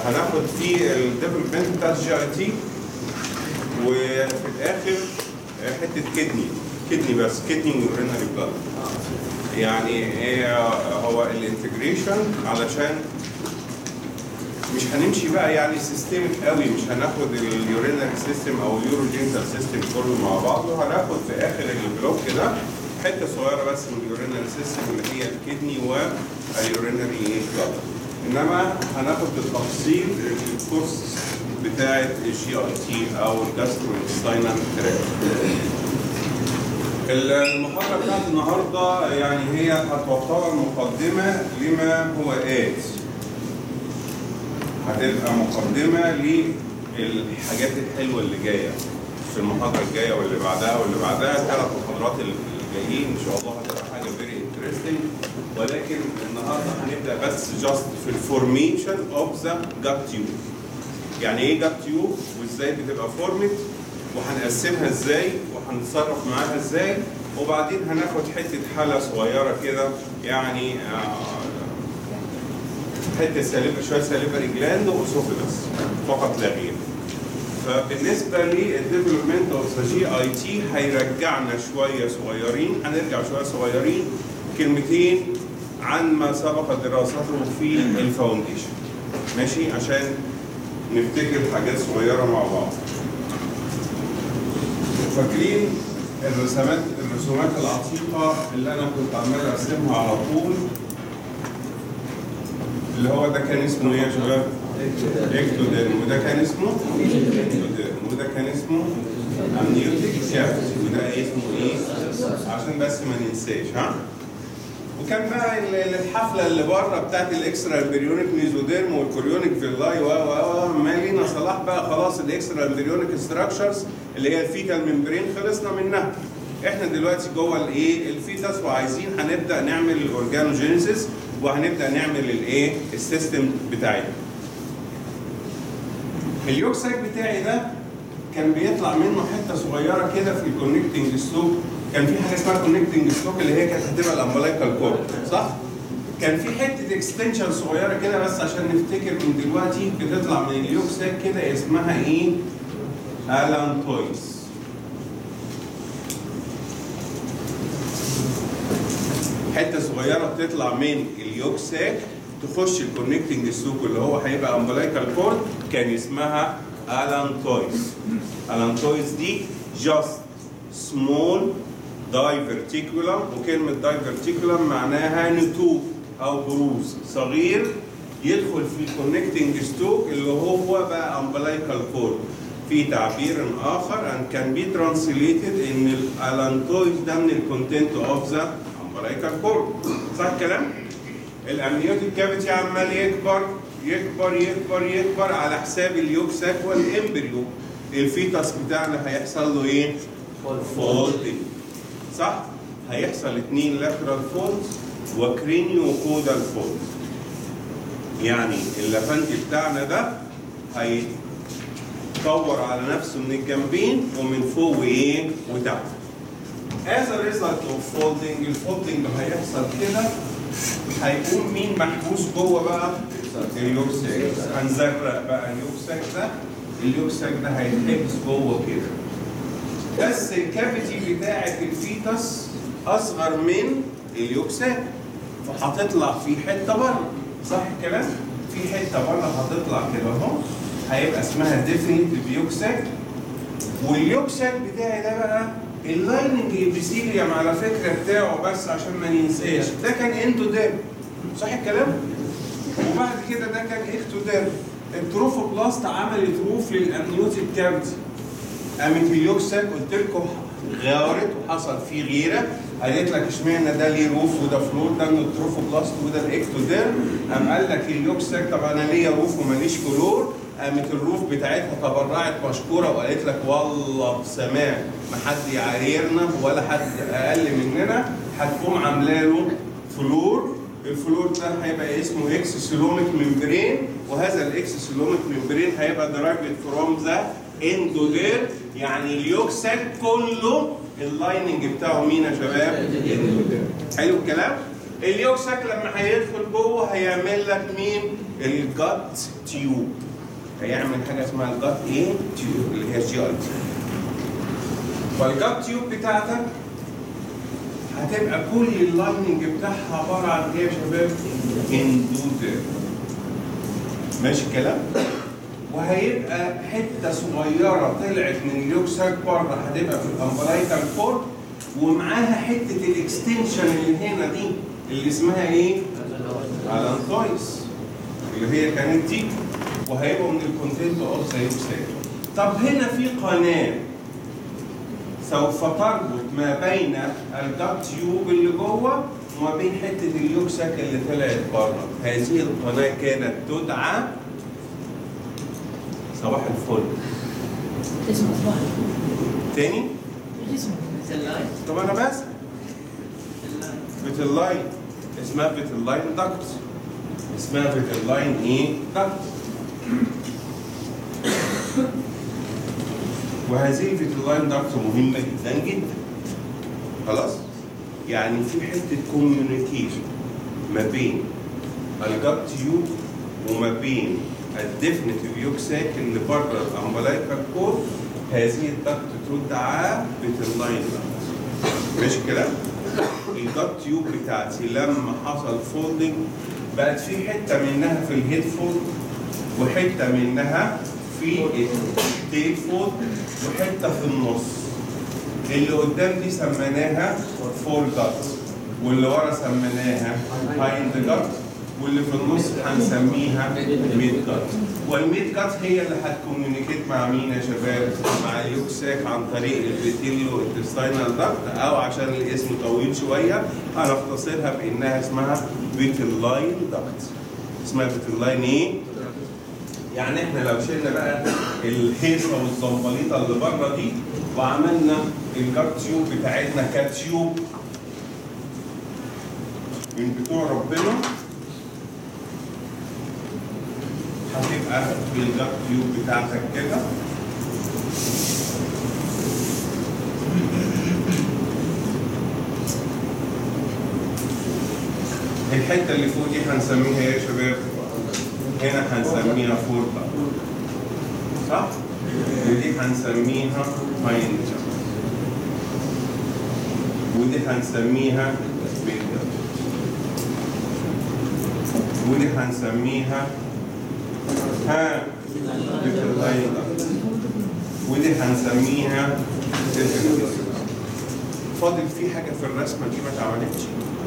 هناخد فيه الديفلوبمنت بتاع الجي اي تي وفي الاخر حته كدني كدني بس كدني يورينري بلاد يعني ايه هو الانتجريشن علشان مش هنمشي بقى يعني سيستمك قوي مش هناخد اليورينري سيستم او اليوروجينتال سيستم كله مع بعضه هناخد في اخر البلوك ده حته صغيره بس من اليورينري سيستم اللي هي الكدني واليورينري بلاد انما هناخد بالتفصيل الكورس بتاعه الجي اي تي او الجاسترو انتستينال المحاضره بتاعت النهارده يعني هي هتعتبر مقدمه لما هو آت هتبقى مقدمه للحاجات الحلوه اللي جايه في المحاضره الجايه واللي بعدها واللي بعدها ثلاث محاضرات اللي جايين ان شاء الله هتبقى حاجه فيري انترستنج ولكن النهارده هنبدا بس جاست في الفورميشن اوف ذا جات تيوب يعني ايه جات تيوب وازاي بتبقى فورمت وهنقسمها ازاي وهنتصرف معاها ازاي وبعدين هناخد حته حاله صغيره كده يعني آه حته سالبه شويه سالبه جلاند واسوفيجاس فقط لا غير. فبالنسبه للديفلوبمنت اوف ذا جي اي تي هيرجعنا شويه صغيرين هنرجع شويه صغيرين كلمتين عن ما سبق دراسته في الفاونديشن. ماشي عشان نفتكر حاجات صغيره مع بعض. فاكرين الرسومات الرسومات العتيقه اللي انا كنت عمال ارسمها على طول اللي هو ده كان اسمه ايه يا شباب؟ اكتوديرم وده كان اسمه اكتوديرم وده كان اسمه امنيوتيك كافيتي وده اسمه ايه؟ عشان بس ما ننساش ها؟ وكان بقى الحفله اللي بره بتاعت الاكسترا امبريونيك ميزوديرم والكوريونيك فيلاي و و و مالينا صلاح بقى خلاص الاكسترا امبريونيك ستراكشرز اللي هي الفيتال ممبرين خلصنا منها احنا دلوقتي جوه الايه الفيتاس وعايزين هنبدا نعمل الاورجانوجينيسيس وهنبدا نعمل الايه السيستم بتاعنا اليوكساك بتاعي ده كان بيطلع منه حته صغيره كده في الكونكتنج ستوك كان في حاجه اسمها كونكتنج ستوك اللي هي كانت هتبقى الامبلايكال كورد صح؟ كان في حته اكستنشن صغيره كده بس عشان نفتكر من دلوقتي بتطلع من اليوكساك كده اسمها ايه؟ الانتويس حته صغيره بتطلع من اليوكساك تخش الكونكتنج ستوك اللي هو هيبقى امبلايكال كورد كان اسمها الانتويس الانتويس دي جاست سمول دايفرتيكولم وكلمه دايفرتيكولم معناها نتوء او بروز صغير يدخل في الكونكتنج ستوك اللي هو بقى امبلايكال كورد في تعبير اخر and can be translated ان الالانتويس ده من الكونتنت اوف ذا امبلايكال كورد صح الكلام؟ الامنيوتيك كافيتي عمال يكبر يكبر يكبر يكبر على حساب اليوكساك والامبريو الفيتاس بتاعنا هيحصل له ايه؟ فولدنج صح؟ هيحصل اثنين لاترال فولدز وكرينيو كودال فولدز يعني اللافنتي بتاعنا ده هيطور على نفسه من الجنبين ومن فوق وايه؟ وتحت as a result of folding الفولدنج هيحصل كده هيكون مين محبوس جوه بقى؟ اليوكساك هنزرق بقى اليوكساك ده اليوكساك ده هيتحبس جوه كده بس الكافيتي بتاعة الفيتس أصغر من اليوكساك فهتطلع في حتة بره صح الكلام؟ في حتة بره هتطلع كده أهو هيبقى اسمها ديفينيتيف يوكساك واليوكساك بتاعي ده بقى اللايننج ابيثيليوم على فكره بتاعه بس عشان ما ننساش ده كان اندوديرم صح الكلام؟ وبعد كده ده كان اكتوديرم التروفوبلاست عملت روف للامنيوتيك كافيتي قامت اليوكساك قلت لكم غارت وحصل فيه غيره قالت لك اشمعنى ده ليه روف وده فلور ده من التروفوبلاست وده الاكتوديرم قام قال لك اليوكساك طب انا ليا روف وماليش كلور قامت الروف بتاعتها تبرعت مشكوره وقالت لك والله بسماع ما حد يعايرنا ولا حد اقل مننا هتقوم عامله له فلور الفلور ده هيبقى اسمه اكس سيلوميك ممبرين وهذا الاكس سيلوميك ممبرين هيبقى درايفد فروم ذا اندودير يعني اليوكساك كله اللايننج بتاعه مين يا شباب؟ اندودير حلو الكلام؟ اليوكساك لما هيدخل جوه هيعمل لك مين؟ الجات تيوب هيعمل حاجه اسمها الجات ايه تيوب اللي هي الجي اي تي فالجات تيوب بتاعتك هتبقى كل اللايننج بتاعها عباره عن ايه يا شباب؟ اندوتير ماشي الكلام؟ وهيبقى حته صغيره طلعت من اليوكساك بره هتبقى في الامبلايكال كورد ومعاها حته الاكستنشن اللي هنا دي اللي اسمها ايه؟ الانثويس اللي هي كانت دي وهيبقوا من الكونتنت اوف ذا يوكساك طب هنا في قناه سوف تربط ما بين الجات تيوب اللي جوه وما بين حته اليوكساك اللي طلعت بره هذه القناه كانت تدعى صباح الفل اسمه صباح تاني ايش اسمه؟ اللاين طب انا بس فيتلاين اسمها فيتلاين داكت اسمها فيتلاين ايه داكت وهذه الفيتلاين داكت مهمه جدا جدا خلاص يعني في حته كوميونيكيشن ما بين الجات تيوب وما بين الديفنتيف يوكساك اللي بره الامبلايكال كور هذه الدكت تدعى فيتلاين داكت ماشي كده؟ الجات تيوب بتاعتي لما حصل فولدنج بقت في حته منها في الهيد فولد وحته منها في التيل فولد وحته في النص اللي قدام دي سميناها فور جات واللي ورا سميناها هايند جات واللي في النص هنسميها ميد جات والميد جات هي اللي هتكوميونيكيت مع مين يا شباب؟ مع اليوكساك عن طريق الفيتيلو انتستينال داكت او عشان الاسم طويل شويه هنختصرها بانها اسمها فيتيلاين داكت اسمها فيتيلاين ايه؟ يعني احنا لو شلنا بقى الهيصه والزنبليطه اللي بره دي وعملنا الجات تيوب بتاعتنا كتيوب من بتوع ربنا هتبقى الجات تيوب بتاعتك كده الحته اللي فوق دي هنسميها ايه يا شباب؟ هنا هنسميها فوربا صح؟ ودي هنسميها هايند ودي هنسميها بيتا ودي هنسميها ها بيتا ودي هنسميها بيتا. فاضل في حاجه في الرسمه دي ما اتعملتش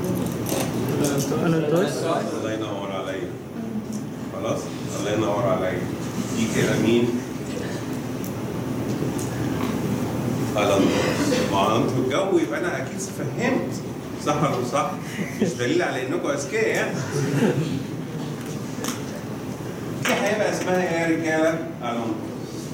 انا الدوس الله ينور عليا خلاص الله ينور عليا دي كده مين الانطوس ما انتوا الجو يبقى انا اكيد فهمت صح ولا مش صح مش دليل على انكم اذكياء يعني دي هيبقى اسمها ايه يا رجاله الانطوس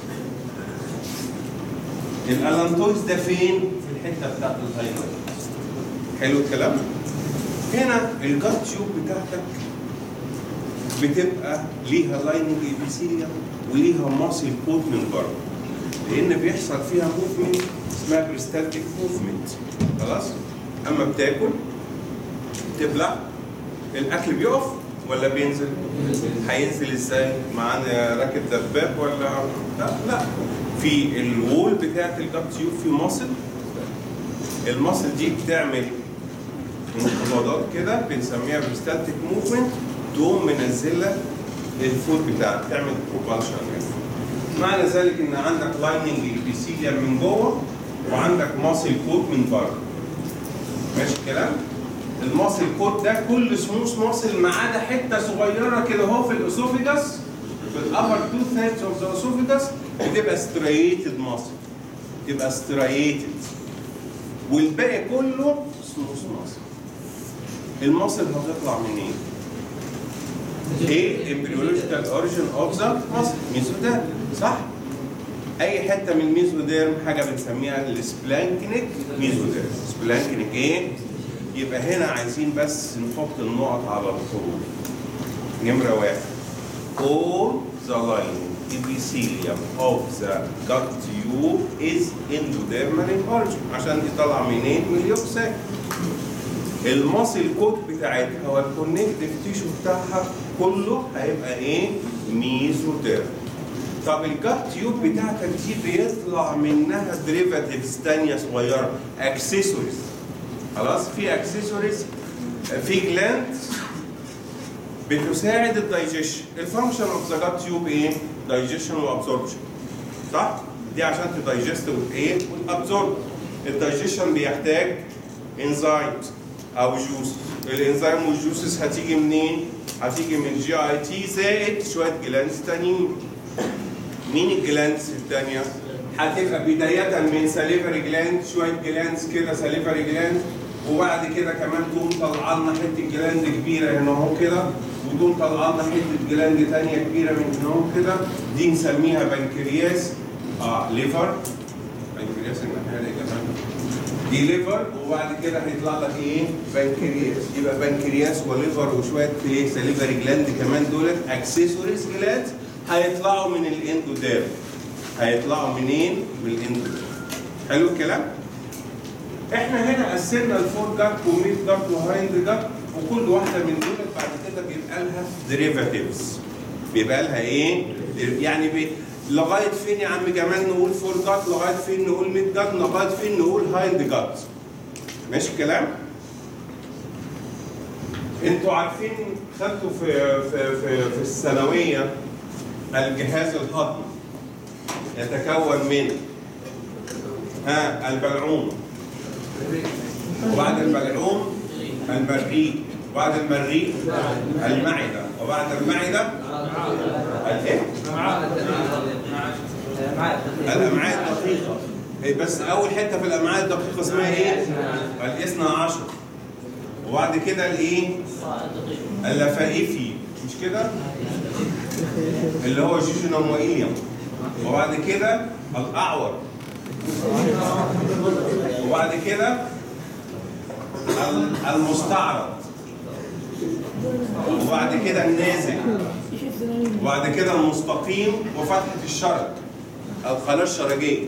الالانتويس ده فين في الحته بتاعت الهايلايت حلو الكلام هنا الجات تيوب بتاعتك بتبقى ليها لايننج ابيثيليوم وليها ماسل كوت من بره لان بيحصل فيها موفمنت اسمها بريستالتيك موفمنت خلاص اما بتاكل تبلع الاكل بيقف ولا بينزل هينزل ازاي معانا راكب دباب ولا لا لا في الوول بتاعت الجات تيوب في ماسل الماسل دي بتعمل انقباضات كده بنسميها بريستالتيك موفمنت تقوم منزله الفود بتاعك تعمل بروبالشن معنى ذلك ان عندك لايننج ابيثيليوم من جوه وعندك ماسل كوت من بره ماشي الكلام؟ الماسل كوت ده كل سموث ماسل ما عدا حته صغيره كده اهو في الاسوفيجاس في الابر تو ثيردز اوف ذا اسوفيجاس بتبقى ستريتد ماسل تبقى ستريتد والباقي كله سموث ماسل المصل هتطلع منين؟ ايه امبريولوجيكال اوريجن اوف ذا مصل ميزوديرم صح؟ اي حته من الميزوديرم حاجه بنسميها السبلانكنيك ميزوديرم سبلانكنيك ايه؟ يبقى هنا عايزين بس نحط النقط على الحروف نمره واحد all the line epithelium of the gut tube is endodermal in origin عشان دي طالعه منين؟ من اليوكساك الماسل كود بتاعتها والكونكتيف تيشو بتاعها كله هيبقى ايه؟ ميزوتيرم طب الجات تيوب بتاعتك دي بيطلع منها دريفاتيفز تانية صغيرة اكسسوارز خلاص في اكسسوارز في جلاند بتساعد الدايجيشن الفانكشن اوف ذا جات تيوب ايه؟ دايجيشن وابسوربشن صح؟ دي عشان تدايجست وايه؟ وتابزورب الدايجيشن بيحتاج انزيمز او جوس الانزيم والجوسز هتيجي منين؟ هتيجي من جي اي تي زائد شويه جلاندز تانيين مين الجلاندز التانية؟ هتبقى بداية من ساليفري جلاند شوية جلاندز كده ساليفري جلاند وبعد كده كمان تقوم طالعه لنا حتة جلاند كبيرة هنا اهو كده وتقوم طالعه لنا حتة جلاند تانية كبيرة من هنا اهو كده دي نسميها بنكرياس اه ليفر بنكرياس الناحية دي كمان دي ليفر وبعد كده هيطلع لك ايه؟ بنكرياس يبقى بنكرياس وليفر وشويه ايه؟ سليفري جلاند كمان دولت اكسسوارز جلاند هيطلعوا من الاندوديرم هيطلعوا منين؟ من الاندوديرم حلو الكلام؟ احنا هنا قسمنا الفور جات وميد جات وهايند جات وكل واحده من دول بعد كده بيبقى لها ديريفاتيفز بيبقى لها ايه؟ يعني بي لغايه فين يا عم جمال نقول فور جات لغايه فين نقول ميد جات لغايه فين نقول هايند جات ماشي الكلام؟ انتوا عارفين خدتوا في في في, في الثانويه الجهاز الهضمي يتكون من ها البلعوم وبعد البلعوم المريء وبعد المريء المعدة وبعد المعدة الايه؟ الأمعاء الدقيقة إيه بس أول حتة في الأمعاء الدقيقة اسمها إيه؟ الاثنى عشر وبعد كده الإيه؟ اللفائفي مش كده؟ اللي هو جيجينوم وإيليوم وبعد كده الأعور وبعد كده المستعرض وبعد كده النازل وبعد كده المستقيم وفتحة الشرج القناة الشرجية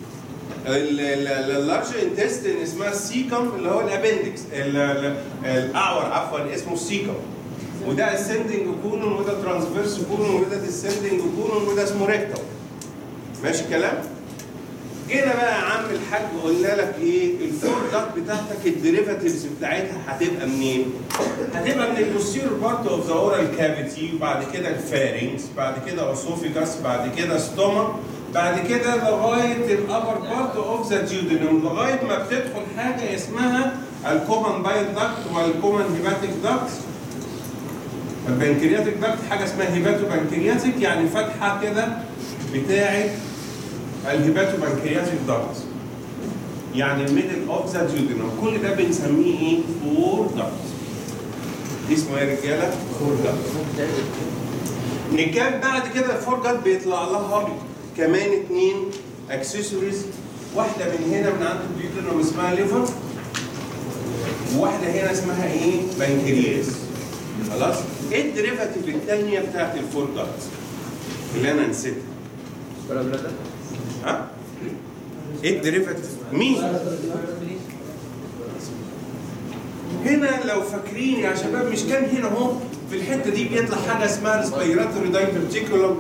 اللارج انتستين اسمها السيكم اللي هو الابندكس الاعور عفوا اسمه السيكم وده اسندنج كولون وده ترانسفيرس كولون وده ديسندنج كولون وده اسمه ريكتوم ماشي الكلام؟ جينا بقى يا عم الحاج قلنا لك ايه الفور دات بتاعتك الديريفاتيفز بتاعتها هتبقى منين؟ هتبقى من البوستيرور بارت اوف ذا اورال كافيتي وبعد كده الفارنكس بعد كده اسوفيجاس بعد كده ستومك بعد كده لغايه الابر بارت اوف ذا جيودينوم لغايه ما بتدخل حاجه اسمها الكومن بايل داكت والكومن هيباتيك داكت البنكرياتيك داكت حاجه اسمها هيباتو بنكرياتيك يعني فتحه كده بتاعت الهيباتو بنكرياتيك داكت يعني الميدل اوف ذا جيودينوم كل ده بنسميه ايه؟ فور داكت اسمه ايه يا رجاله؟ فور داكت نكمل بعد كده الفور داكت بيطلع لها كمان اتنين اكسسوارز واحده من هنا من عند الجيودينوم اسمها ليفر وواحده هنا اسمها ايه؟ بنكرياس خلاص؟ ايه الديريفاتيف الثانيه بتاعت الفور داكت اللي انا نسيتها؟ ها؟ ايه الديريفاتيف؟ مين؟ هنا لو فاكرين يا شباب مش كان هنا اهو في الحته دي بيطلع حاجه اسمها ريسبيراتوري دايفرتيكولوم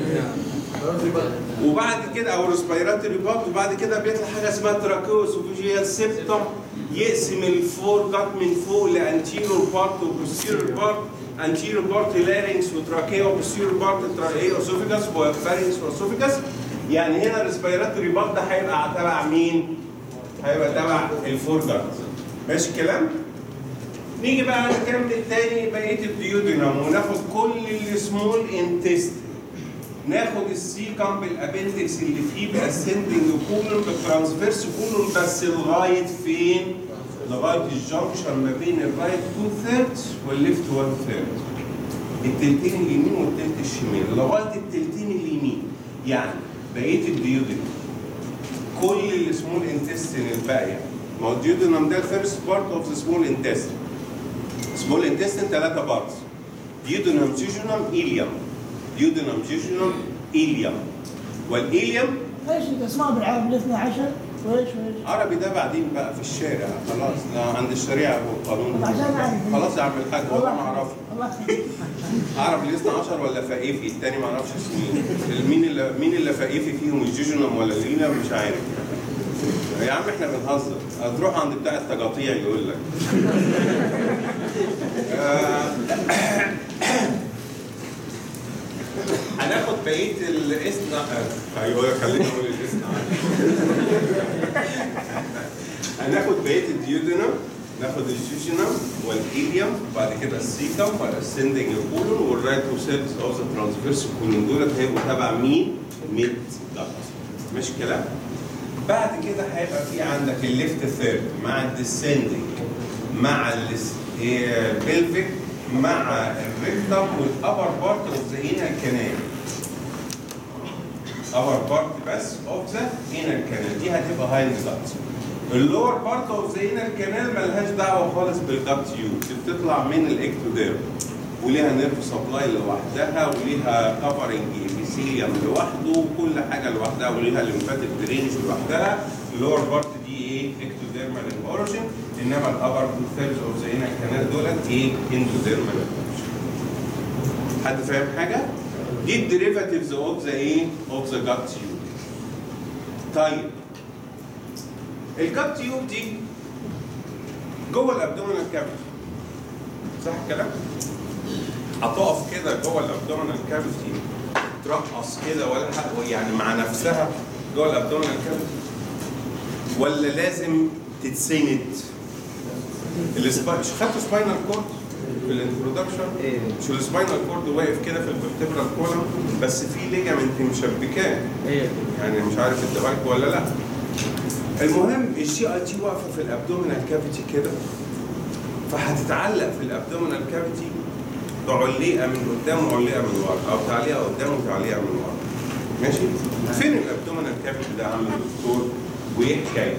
وبعد كده او ريسبيراتوري باب وبعد كده بيطلع حاجه اسمها تراكوس وفيجيال سيبتم يقسم الفور جات من فوق لانتيرور بارت وبوستيرور بارت انتيرور بارت لارينكس وتراكيا وبوستيرور بارت تراكيا اسوفيجاس وفارينكس واسوفيجاس يعني هنا الريسبيراتوري باب ده هيبقى تبع مين؟ هيبقى تبع الفور جات ماشي الكلام؟ نيجي بقى نكمل تاني بقيه الديودينام وناخد كل السمول انتست ناخد السيكم بالابندكس اللي فيه باسندنج كولون بالترانسفيرس كولون بس لغايه فين؟ لغايه الجنكشن ما بين الرايت 2 ثيردز والليفت 1 ثيرد. التلتين اليمين والتلت الشمال لغايه التلتين اليمين يعني بقيه الديودينام كل السمول انتستين الباقيه ما هو الديودينام ده الفيرست بارت اوف ذا سمول انتستين سمول انتستين ثلاثه بارتس ديودينام جيجونام ايليوم ديودينام جيجونام ايليوم والايليوم ايش الاسماء بالعربي الاثنى عشر؟ شوية شوية عربي ده بعدين بقى في الشارع خلاص ده عند الشريعه والقانون طب عشان أعرف. خلاص يا عم الحاج والله ما اعرف الله يخليك. عربي الاثنى عشر ولا فقيفي التاني ما اعرفش اسمه ايه مين اللي مين اللي فقيفي فيهم الجيجونم ولا اللينا مش عارف يا عم احنا بنهزر هتروح عند بتاع التقاطيع يقول لك آه، هناخد بقيه الاثنى ايوه خليني اقول الاثنى هناخد بقيه الديودنم ناخد الجيجينم والايليوم وبعد كده السيكم والاسندنج الكولون والرايت سيلز اوف ذا ترانسفيرس كولون دولت هيبقوا تبع مين؟ ميد دكت مش كلام؟ بعد كده هيبقى في عندك الليفت ثيرد مع الديسندنج مع البلفيك مع الريكتم والابر بارت اوف ذا هنا الكنال upper part بس of the inner canal دي هتبقى هايند duct اللور بارت اوف ذا inner canal ملهاش دعوه خالص بالجت تيوب دي بتطلع من الاكتوديرم وليها نيرف سبلاي لوحدها وليها كفرنج ابيثيليوم لوحده وكل حاجه لوحدها وليها ليمفاتيك درينج لوحدها اللور بارت دي ايه اكتوديرمال اوريجين انما الابر تو ثيرز اوف ذا inner canal دولت ايه اندوديرمال حد فاهم حاجه؟ دي الديريفاتيفز اوف ذا ايه؟ اوف ذا جات تيوب. طيب الجات تيوب دي جوه الابدومينال كافيتي صح الكلام؟ هتقف كده جوه الابدومينال كافيتي ترقص كده ولا حق يعني مع نفسها جوه الابدومينال كافيتي ولا لازم تتسند؟ السبا... مش خدتوا سباينال كورد في الانترودكشن؟ ايه مش السباينال كورد واقف كده في الفرتبرال كولم بس في ليجامنت مشبكاه ايه يعني مش عارف انت بالك ولا لا المهم الجي اي تي واقفه في الابدومينال كافيتي كده فهتتعلق في الابدومينال كافيتي بعليقه من قدام وعليقه من ورا او تعليقه قدام وتعليقه من ورا ماشي فين الابدومينال كافيتي ده عامل الدكتور وايه حكايته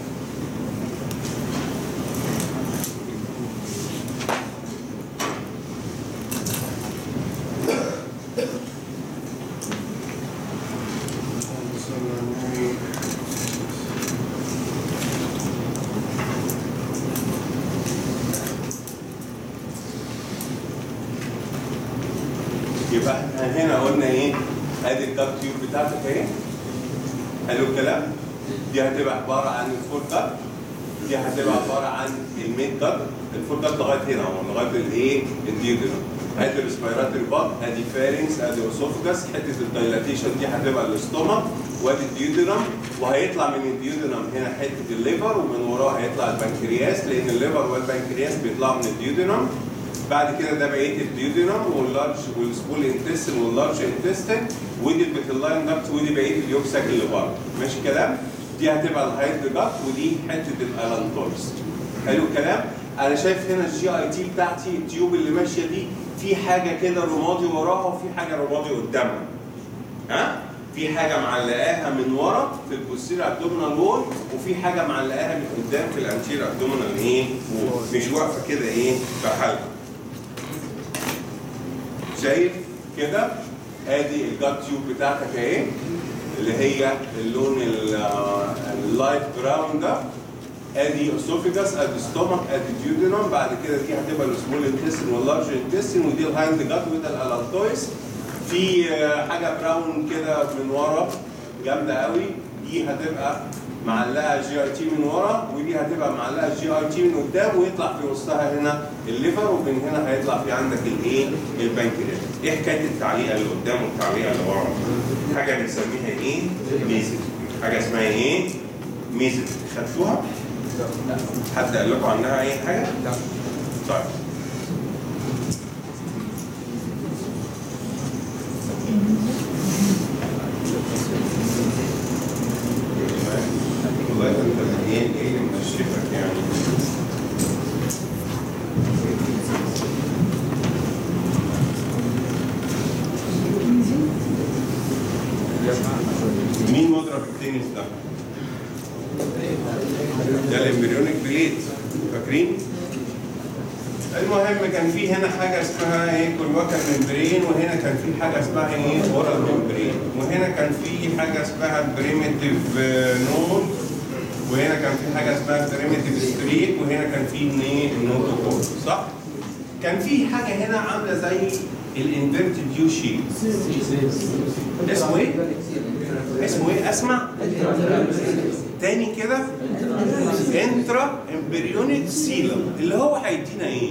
يبقى احنا هنا قلنا ايه؟ ادي الدكت تيوب بتاعتك اهي حلو الكلام؟ دي هتبقى عباره عن الفور دكت دي هتبقى عباره عن الميد دكت الفور دكت لغايه هنا اهو لغايه الايه؟ الديودرم ادي الريسبيراتوري باد ادي فارنكس ادي اسوفجاس حته الدايلاتيشن دي هتبقى الاستومك وادي الديودرم وهيطلع من الديودرم هنا حته الليفر ومن وراه هيطلع البنكرياس لان الليفر والبنكرياس بيطلعوا من الديودرم بعد كده ده بقيه الديودينم واللارج والسمول انتستين واللارج انتستين ودي البيتلاين داكت ودي بقيه اليوكساك اللي بره ماشي كلام دي هتبقى الهايد داكت ودي حته الالانتورس حلو الكلام انا شايف هنا الجي اي تي بتاعتي التيوب اللي ماشيه دي في حاجه كده رمادي وراها وفي حاجه رمادي قدامها ها في حاجه معلقاها من ورا في البوستير ابدومينال وول وفي حاجه معلقاها من قدام في الانتير ابدومينال ايه وول مش واقفه كده ايه في حالها شايف كده ادي الجات تيوب بتاعتك اهي اللي هي اللون ال- اللايت براون ده ادي اسوفيجاس ادي ستومك ادي ديودينم بعد كده دي هتبقى السمول انتستين واللارج انتستين ودي الهايند جات وده الالانتويس في آه، حاجه براون كده من ورا جامده قوي دي هتبقى معلقه جي اي تي من ورا ودي هتبقى معلقه جي اي تي من قدام ويطلع في وسطها هنا الليفر ومن هنا هيطلع في عندك الايه؟ البنكرياس. ايه حكايه التعليقه اللي قدام والتعليقه اللي ورا؟ حاجه بنسميها ايه؟ ميزل. حاجه اسمها ايه؟ ميزل. خدتوها؟ حد قال لكم عنها اي حاجه؟ لا طيب والله انت ايه ايه اللي منشفك يعني مين مضرب التنس ده؟ ده الامبريونيك بليت فاكرين؟ المهم كان في هنا حاجه اسمها ايه كلواكا ممبرين وهنا كان في حاجه اسمها ايه اورال ممبرين وهنا كان في حاجه اسمها بريميتيف نود وهنا كان في حاجه اسمها بريمتيف ستريك وهنا كان في ايه النوتوكول صح؟ كان في حاجه هنا عامله زي الانفيرتد يو شيب اسمه ايه؟ اسمه ايه؟ اسمع تاني كده انترا امبريونيك سيلم اللي هو هيدينا ايه؟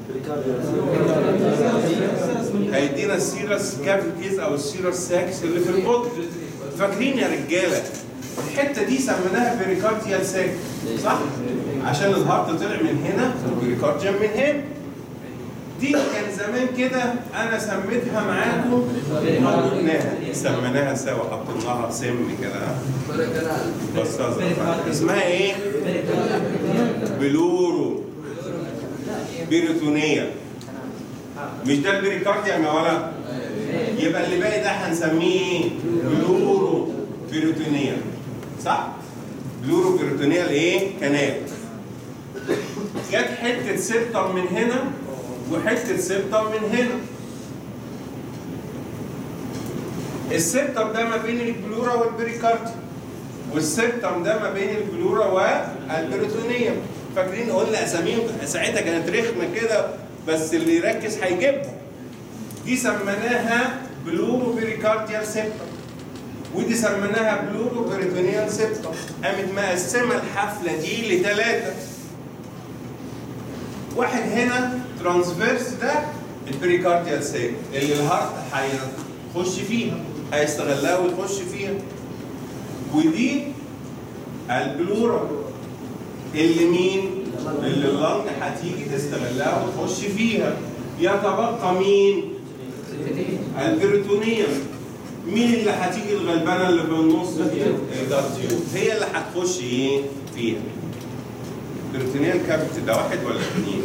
هيدينا السيرس كافيتيز او السيرس ساكس اللي في البطن فاكرين يا رجاله الحته دي سميناها بيريكارديال ساك صح؟ عشان الهارت طلع من هنا والبيريكارديوم من هنا دي كان زمان كده انا سميتها معاكم قلناها سميناها سوا حطيناها سم كده ها؟ بس اسمها ايه؟ بلورو بيروتونية مش ده البريكارديوم يا ولا يبقى اللي باقي ده هنسميه ايه؟ بلورو بيروتونية صح؟ بلورو بيروتونية الايه؟ كنال جت حتة سبتم من هنا وحتة سبتم من هنا السبتم ده ما بين البلورا والبريكارديوم والسبتم ده ما بين البلورا والبريتونيوم فاكرين قلنا اساميهم ساعتها كانت رخمه كده بس اللي يركز هيجيبها دي سميناها بلورو بيريكارديال سيبتم ودي سميناها بلورو بيريتونيال سيبتم قامت مقسمه الحفله دي لثلاثه واحد هنا ترانسفيرس ده البريكارديال سيب اللي الهارت هيخش فيها هيستغلها ويخش فيها ودي البلورا اللي مين؟ اللي اللنج هتيجي تستغلها وتخش فيها يتبقى مين؟ البريتونيوم مين اللي هتيجي الغلبانه اللي في النص دي؟ الدارتيوب هي اللي هتخش ايه؟ فيها البريتونيال كابت ده واحد ولا اثنين؟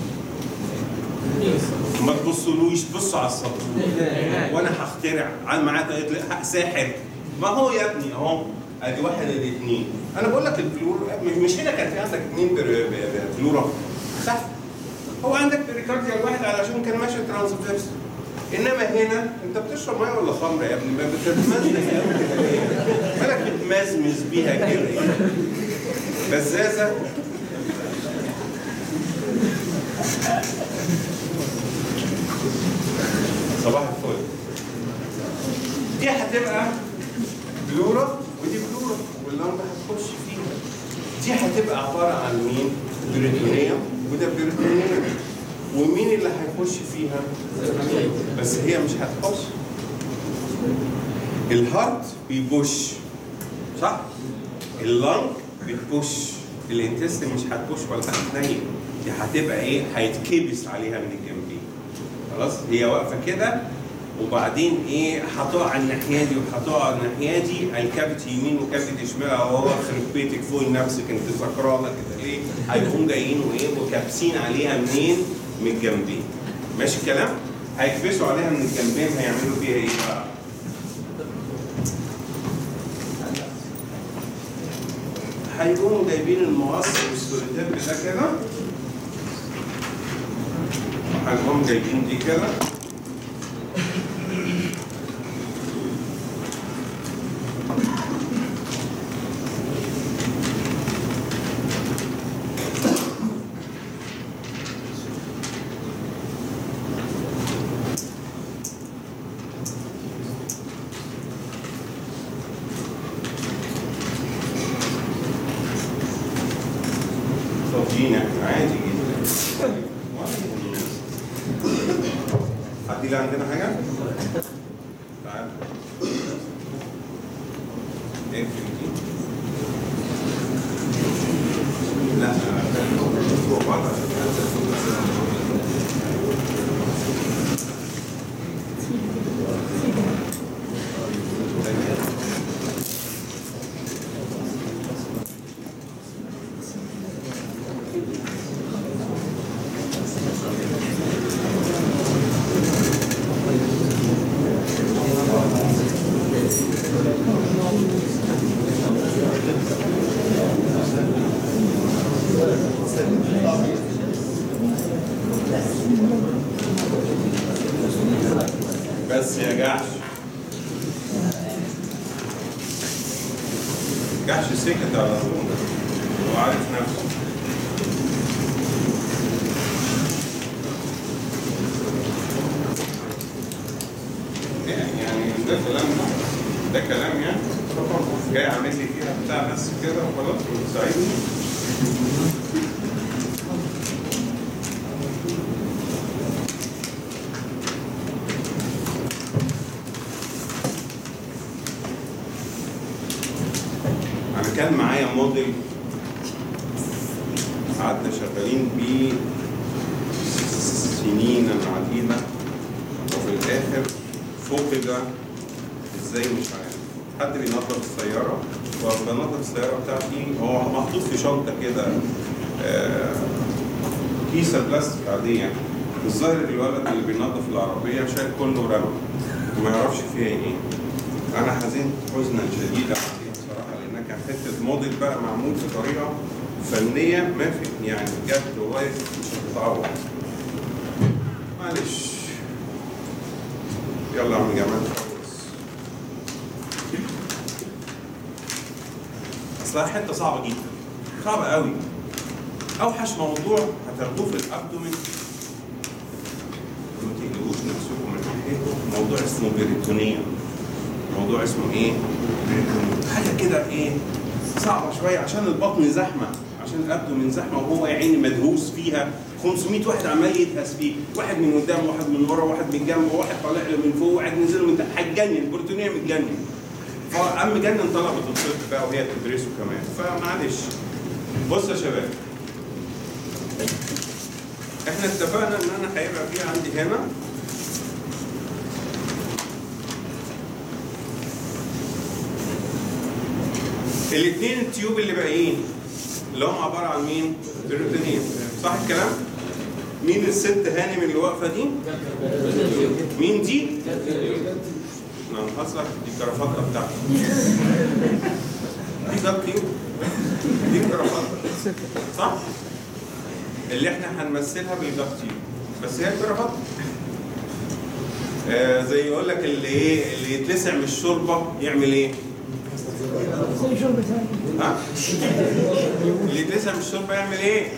ما تبصلوش بصوا على السطر وانا هخترع انا معاك ساحر ما هو يا ابني اهو ادي واحد ادي اثنين انا بقول لك البلور مش هنا كان في عندك اثنين بلورا صح هو عندك بريكارديال واحد علشان كان ماشي ترانسفيرس انما هنا انت بتشرب ميه ولا خمره يا ابني ما بتتمزمز مالك بتمزمز بيها كده بزازه صباح الفل دي هتبقى بلورا ودي بلورا واللمبه هتخش فيها دي هتبقى عباره عن مين؟ بريتونيوم وده بريتونيوم ومين اللي هيخش فيها؟ بس هي مش هتخش الهارت بيبوش صح؟ اللنج بتبوش الانتستين مش هتبوش ولا هتنيم دي هتبقى ايه؟ هيتكبس عليها من الجنبين خلاص هي واقفه كده وبعدين ايه هتقع على الناحيه دي وهتقع على الناحيه دي الكافيتي يمين وكافيتي شمال اهو يخرب بيتك فوق نفسك انت سكرانه كده ليه؟ هيقوم جايين وايه وكابسين عليها منين؟ من الجنبين ماشي الكلام؟ هيكبسوا عليها من الجنبين هيعملوا فيها ايه بقى؟ هيقوموا جايبين المقص والسوليتيب ده كده هنقوم جايبين دي كده فاضيين احنا عادي جدا حد اللي عندنا حاجة؟ تعال اقفل دي لا فوق بعض عشان بس يا جحش رجعش سكت على طول هو عارف نفسه يعني يعني ده كلام ده كلام يعني جاي عامل لي فيها بتاع بس كده وخلاص وتساعدني انا كان معايا موديل قعدنا شغالين بيه سنين عديدة وفي الآخر فقد ازاي مش عارف حد بينظف السيارة فبنظف السيارة بتاعتي هو محطوط في شنطة كده آه، كيسة بلاستيك عادية الظاهر الولد اللي بينظف العربية شايل كله رمى وما يعرفش فيها ايه انا حزنت حزنا شديدا عليها بصراحه لانها كانت حته موديل بقى معمول بطريقه فنيه ما في يعني بجد والله مش هتتعوض معلش يلا يا عم جمال خلص اصلها حته صعبه جدا صعبه قوي اوحش موضوع هتاخدوه في الابدومين ما تقلقوش نفسكم من ناحيته موضوع اسمه بريتونيا موضوع اسمه ايه؟ بريتونيا حاجه كده ايه؟ صعبه شويه عشان البطن زحمه عشان الابدومين زحمه وهو يا عيني مدهوس فيها 500 واحد عمال يدهس فيه واحد من قدام واحد من ورا واحد من جنب واحد طالع له من فوق واحد نزل له من تحت هتجنن البريتونيا متجنن فقام جنن طلبه الطب بقى وهي بتدرسه كمان فمعلش بص يا شباب احنا اتفقنا ان انا هيبقى في عندي هنا الاثنين التيوب اللي باقيين اللي هم عباره عن مين؟ بيروتينين صح الكلام؟ مين الست هانم اللي واقفه دي؟ مين دي؟ انا هنهزر دي الكرافته بتاعتي دي ده تيوب دي الكرافته صح؟ اللي احنا هنمثلها بالجاف تيوب بس هي الكرافته آه زي يقول لك اللي ايه اللي يتلسع من الشوربه يعمل ايه؟ زي شرب ثاني ها؟ اللي يتلسع من الشوربه يعمل ايه؟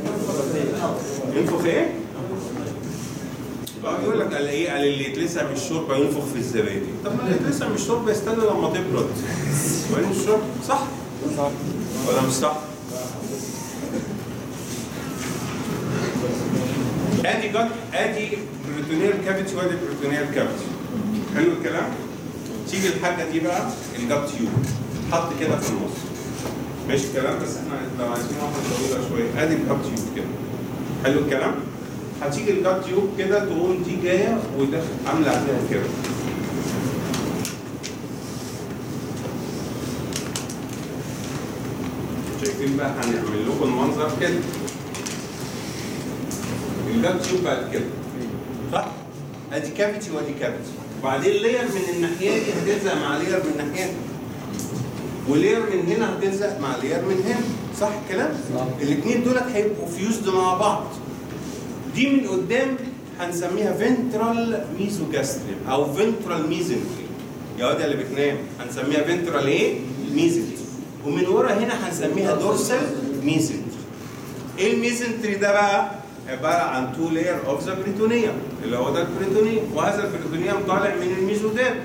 ينفخ ايه؟ اه يقول لك قال ايه؟ قال اللي يتلسع من الشوربه ينفخ في الزبادي، طب ما اللي يتلسع من الشوربه يستنى لما تبرد. وين الشرب؟ صح؟ ولا مش صح؟ ادي جت ادي بريتونيال كافيتي وادي بريتونيال كافيتي. حلو الكلام؟ تيجي الحاجه دي بقى الجات تيوب حط كده في النص. ماشي الكلام بس احنا لو عايزين واحده طويله شويه ادي الجات تيوب كده. حلو الكلام؟ هتيجي الجات تيوب كده تقوم دي جايه وداخل عامله عليها كده. شايفين بقى هنعمل لكم المنظر كده. الجات تيوب بقت كده. صح؟ ادي كافيتي وادي كافيتي. وبعدين لير من الناحيه دي هتلزق مع لير من الناحيه دي. ولير من هنا هتلزق مع لير من هنا صح الكلام؟ الاثنين دولت هيبقوا فيوزد مع بعض دي من قدام هنسميها فنترال ميزوجاستريم او فنترال ميزنتري يا واد اللي بتنام هنسميها فنترال ايه؟ ميزنتري ومن ورا هنا هنسميها دورسال ميزنتري ايه الميزنتري ده بقى؟ عباره عن تو لاير اوف ذا بريتونيوم اللي هو ده البريتونيوم وهذا البريتونيوم طالع من الميزوديرم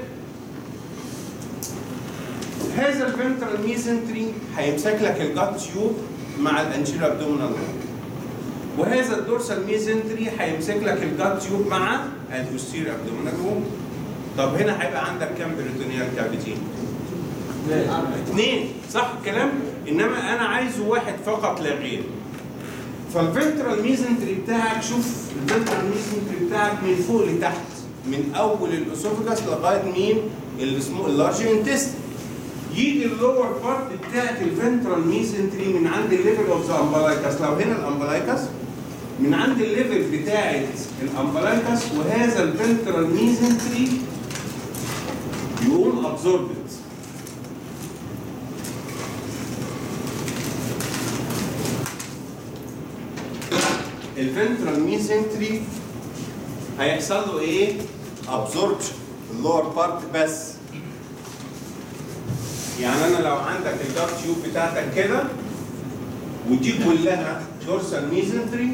هذا الفنترال ميزنتري هيمسك لك الجات تيوب مع الانتيريور ابدومينال وول وهذا الدورسال ميزنتري هيمسك لك الجات تيوب مع البوستيريور ابدومينال وول طب هنا هيبقى عندك كام بريتونيال كافيتي؟ اثنين صح الكلام؟ انما انا عايزه واحد فقط لا غير فالفنترال ميزنتري بتاعك شوف الفنترال ميزنتري بتاعك من فوق لتحت من اول الاسوفجاس لغايه مين؟ اللي اسمه اللارج انتست يجي اللور بارت بتاعت الفنترال ميزنتري من عند الليفل اوف ذا امبلايكاس لو هنا الامبلايكاس من عند الليفل بتاعت الامبلايكاس وهذا الفنترال ميزنتري يقوم ابزوربت الفنترال ميزنتري هيحصل له ايه؟ ابزوربشن اللور بارت بس يعني انا لو عندك الدارت تيوب بتاعتك كده ودي كلها دورسال ميزنتري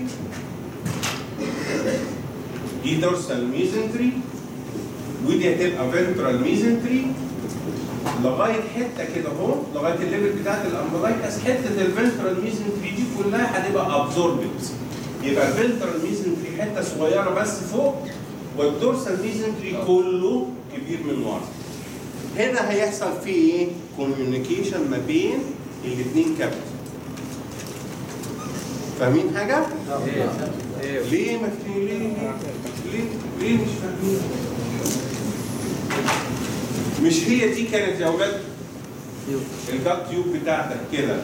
دي دورسال ميزنتري ودي هتبقى فنترال ميزنتري لغايه حته كده اهو لغايه الليفل بتاعت الامبلايكس حته الفنترال ميزنتري دي كلها هتبقى ابزوربت يبقى الفنترال ميزنتري حته صغيره بس فوق والدورسال ميزنتري كله كبير من ورا هنا هيحصل فيه ايه؟ كوميونيكيشن ما بين الاثنين كابتن فاهمين حاجه؟ ليه ما في ليه ليه ليه مش فاهمين؟ مش هي دي كانت يا ولاد الجات تيوب بتاعتك كده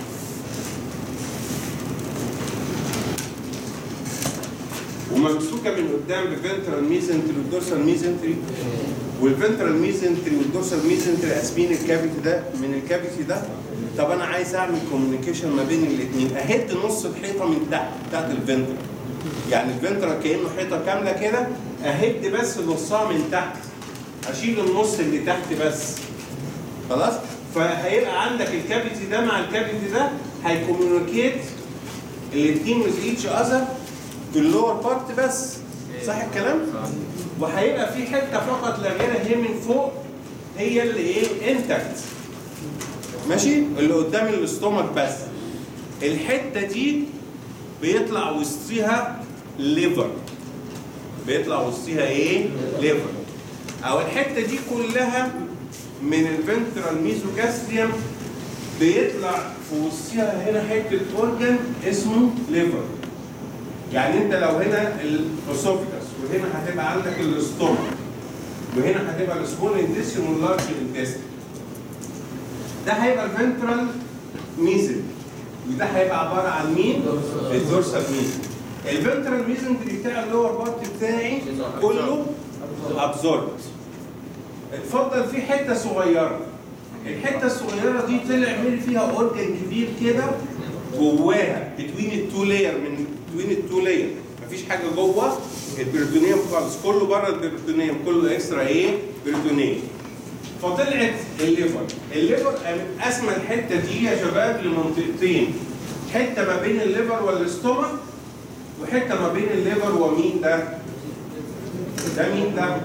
وممسوكه من قدام بفنترال ميزنتري والدورسال ميزنتري والفنترال ميزنتري والدورسال ميزنتري قاسمين الكافيتي ده من الكافيتي ده طب انا عايز اعمل كوميونيكيشن ما بين الاثنين اهد نص الحيطه من تحت بتاعت الفنترال يعني الفنترال كانه حيطه كامله كده اهد بس نصها من تحت اشيل النص اللي تحت بس خلاص فهيبقى عندك الكافيتي ده مع الكافيتي ده هيكوميونيكيت الاثنين وذ ايتش اذر في اللور بارت بس صح الكلام؟ وهيبقى في حته فقط لا غير هي من فوق هي اللي ايه انتكت ماشي اللي قدام الاستومك بس الحته دي بيطلع وسطيها ليفر بيطلع وسطيها ايه ليفر او الحته دي كلها من الفنترال ميزوجاستريوم بيطلع في وسطها هنا حته اورجن اسمه ليفر يعني انت لو هنا الاسوفيكس وهنا هتبقى عندك الاستومك وهنا هتبقى السمول انتستين واللارج انتستين ده هيبقى الفنترال ميزل وده هيبقى عباره عن مين؟ الدورسال ميزل الفنترال ميزل بتاع اللور بارت بتاعي كله ابزوربت اتفضل في حته صغيره الحته الصغيره دي طلع من فيها اورجن كبير كده جواها بتوين التو لاير من بتوين التو لاير مفيش حاجه جوه البريتونيوم خالص كله بره البريتونيوم كله اكسترا ايه بريتونيوم فطلعت الليفر الليفر قسم الحته دي يا شباب لمنطقتين حته ما بين الليفر والاستومك وحته ما بين الليفر ومين ده ده مين ده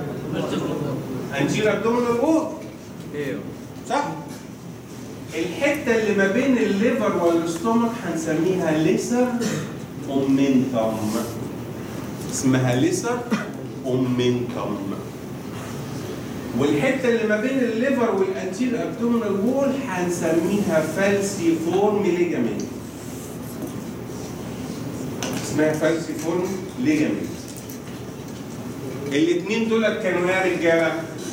انجيل ابدومينال وول ايوه صح الحته اللي ما بين الليفر والاستومك هنسميها ليسر اومنتم اسمها ليسر اومنتم والحته اللي ما بين الليفر والانتير ابدومينال وول هنسميها فالسيفورم ليجامنت اسمها فالسيفورم ليجامنت الاثنين دول كانوا يا رجاله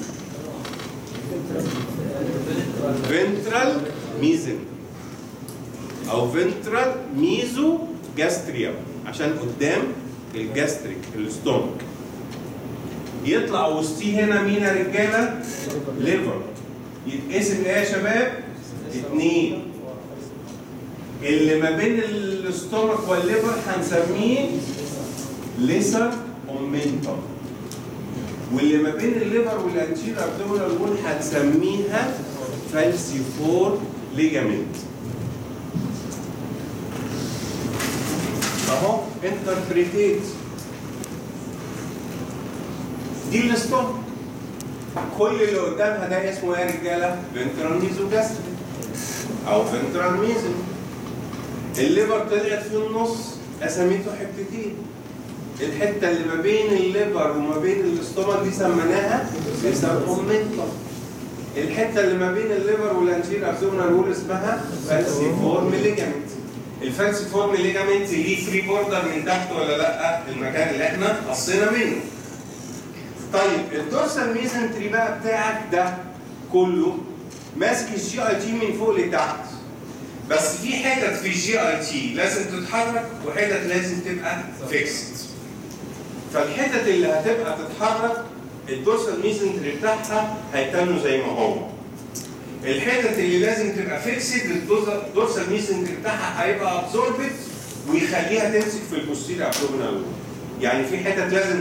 فنترال ميزن او فنترال ميزو جاستريا عشان قدام الجاستريك الاستومك يطلع وسطيه هنا مين يا رجاله؟ ليفر يتقسم ايه يا شباب؟ اتنين اللي ما بين الاستومك والليفر هنسميه ليسر اومنتم واللي ما بين الليفر والانتير ابدومينال وول هنسميها فالسيفور ليجامنت اهو انتربريتيت دي الاستومك كل اللي قدامها ده اسمه ايه يا رجاله؟ فنترال ميزوجاستريك او فنترال ميزن الليفر طلعت في النص قسمته حتتين الحته اللي ما بين الليفر وما بين الاستومك دي سميناها ليسر اومنتم الحته اللي ما بين الليفر والانتير ابدومينال وول اسمها فالسيفورم ليجامنت الفالسيفورم ليجامنت ليه فري بوردر من تحت ولا لا المكان اللي احنا قصينا منه طيب الدورسال ميزنتري بقى بتاعك ده كله ماسك الجي اي تي من فوق لتحت بس في حتت في الجي اي تي لازم تتحرك وحتت لازم تبقى فيكسد فالحتت اللي هتبقى تتحرك الدورسال ميزنتري بتاعها هيتنوا زي ما هو الحتت اللي لازم تبقى فيكسد الدورسال ميزنتري بتاعها هيبقى ابزوربت ويخليها تمسك في البوستير ابدومينال يعني في حتت لازم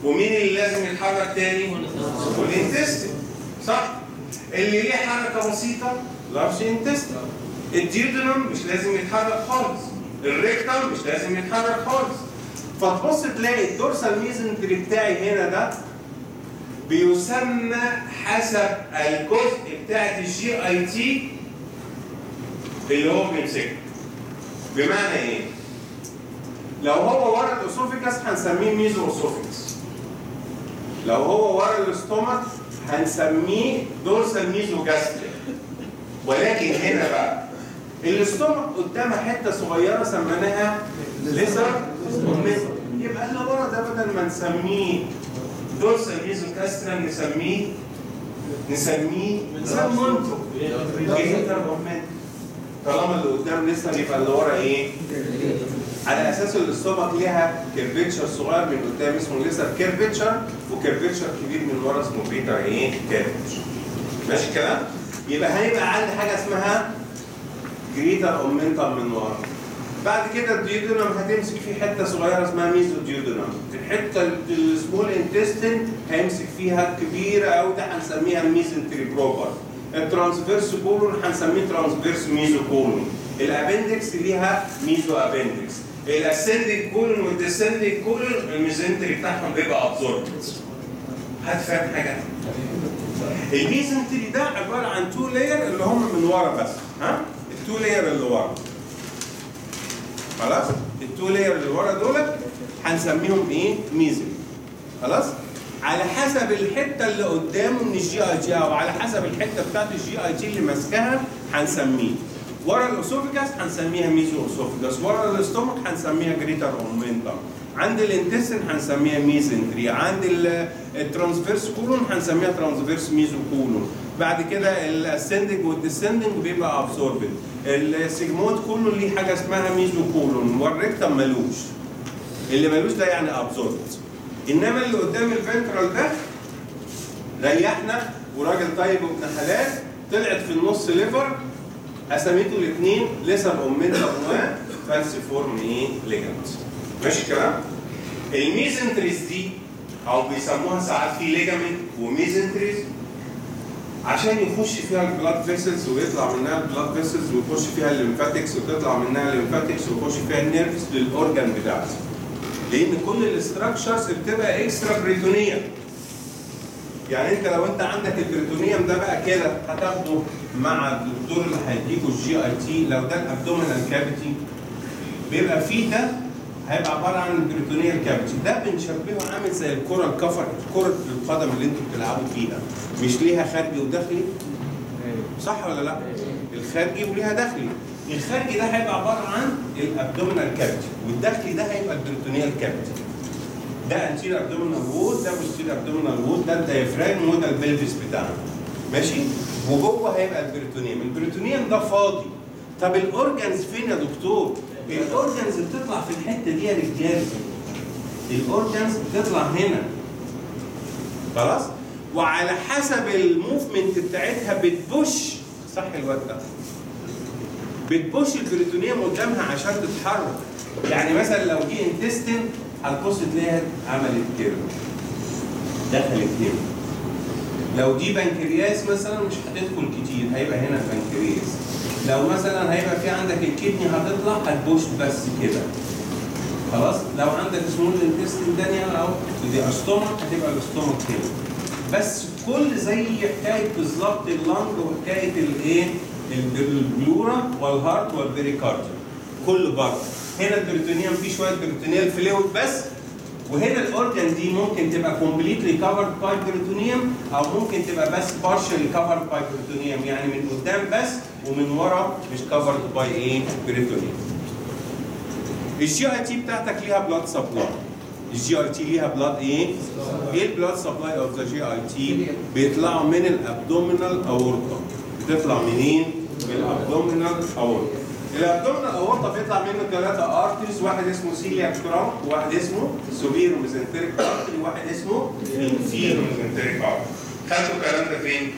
ومين اللي لازم يتحرك تاني؟ والانتستين صح؟ اللي ليه حركه بسيطه لارج انتستين الديودنم مش لازم يتحرك خالص الريكتم مش لازم يتحرك خالص فتبص تلاقي الدورسال ميزنتري بتاعي هنا ده بيسمى حسب الجزء بتاعت الجي اي تي اللي هو بيمسكه بمعنى ايه؟ لو هو ورا الاسوفيكس هنسميه ميزو اسوفيكس لو هو ورا الاستومك هنسميه دورسال ميزو جاستريك ولكن هنا بقى الاستومك قدامها حته صغيره سميناها ليزر يبقى اللي ورا ده بدل ما نسميه دورسال ميزو جاستريك نسميه نسميه سمونتو جيتر اومنتو طالما اللي قدام لسه يبقى اللي ورا ايه؟ على اساس الاستومك ليها كيرفيتشر صغير من قدام اسمه ليزر كيرفيتشر وكيرفيتشر كبير من ورا اسمه بيتر ايه؟ كيرفيتشر. ماشي الكلام؟ يبقى هيبقى عندي حاجه اسمها جريتر اومنتم من ورا. بعد كده الديودونم هتمسك فيه حته صغيره اسمها ميزو ديودونم. الحته السمول انتستين هيمسك فيها كبيره قوي ده هنسميها ميزنتري بروبر. الترانسفيرس كولون هنسميه ترانسفيرس ميزو كولون. الابندكس ليها ميزو ابندكس. الاسندنج كولون والديسندنج كولون الميزنتري بتاعهم بيبقى ابزوربد. حد فاهم حاجه؟ الميزنتري ده عباره عن تو لاير اللي هم من ورا بس ها؟ التو لاير اللي ورا. خلاص؟ التو لاير اللي ورا دول هنسميهم ايه؟ ميزل. خلاص؟ على حسب الحته اللي قدامه من الجي اي تي او على حسب الحته بتاعت الجي اي تي اللي ماسكاها هنسميه. ورا الاسوفيجاس هنسميها ميزو اسوفيجاس، ورا الاستومك هنسميها جريتر اومنتم. عند الانتستين هنسميها ميزنتري، عند الترانسفيرس كولون هنسميها ترانسفيرس ميزو كولون. بعد كده الاسندنج والديسندنج بيبقى ابسوربد. السيجمويد كولون ليه حاجه اسمها ميزو كولون، والريكتم ملوش. اللي ملوش ده يعني ابسوربد. انما اللي قدام الفنترال ده ريحنا وراجل طيب وابن حلال طلعت في النص ليفر اساميته الاثنين ليسر اومنتا فالسيفورم ايه ليجمنت ماشي الكلام؟ الميزنتريز دي او بيسموها ساعات في ليجامنت وميزنتريز عشان يخش فيها البلاد فيسلز ويطلع منها البلاد فيسلز ويخش فيها الليمفاتكس وتطلع منها الليمفاتكس ويخش فيها النيرفز للاورجان بتاعتي لان كل الاستراكشرز بتبقى اكسترا بريتونيه يعني انت لو انت عندك البريتونيوم ده بقى كده هتاخده مع الدكتور اللي هيديكوا الجي اي تي لو ده الابدومينال كافيتي بيبقى فيه ده هيبقى عباره عن البريتونيال كافيتي ده بنشبهه عامل زي الكره الكفر كره القدم اللي انتوا بتلعبوا فيها مش ليها خارجي وداخلي صح ولا لا؟ الخارجي وليها داخلي الخارجي ده هيبقى عباره عن الابدومينال كافيتي والداخلي ده هيبقى البريتونيال كافيتي ده انتير ابدومينال وول ده بوستير ابدومينال وول ده الدايفراجم وده البلفس بتاعنا ماشي وجوه هيبقى البريتونيوم البريتونيوم ده فاضي طب الاورجنز فين يا دكتور الاورجنز بتطلع في الحته دي يا رجاله الاورجنز بتطلع هنا خلاص وعلى حسب الموفمنت بتاعتها بتبش صح الواد ده بتبش البريتونيوم قدامها عشان تتحرك يعني مثلا لو دي انتستين هتبص تلاقيها عملت كده دخلت هنا لو دي بنكرياس مثلا مش هتدخل كتير هيبقى هنا البنكرياس لو مثلا هيبقى في عندك الكدني هتطلع هتبوش بس كده خلاص لو عندك سمول انتستين تانية او دي استومك هتبقى الاستومك كده بس كل زي حكايه بالظبط اللنج وحكايه الايه البلورا والهارت والبريكارديوم كل بره هنا البريتونيوم فيه شويه بريتونيال فلويد بس وهنا الاورجن دي ممكن تبقى كومبليتلي كفرد باي بريتونيوم او ممكن تبقى بس بارشلي كفرد باي بريتونيوم يعني من قدام بس ومن ورا مش كفرد باي ايه بريتونيوم الجي اي تي بتاعتك ليها بلاد سبلاي الجي اي تي ليها بلاد ايه؟ ايه البلاد سبلاي اوف ذا جي اي تي؟ بيطلعوا من الابدومينال اورطه بتطلع منين؟ من الابدومينال اورطه الابدومينال اورطه بيطلع منه ثلاثه ارتريز واحد اسمه سيلياك ترانك وواحد اسمه سوبيرو ميزنتريك ارتري وواحد اسمه انفيرو ميزنتريك ارتري خدتوا الكلام ده فين؟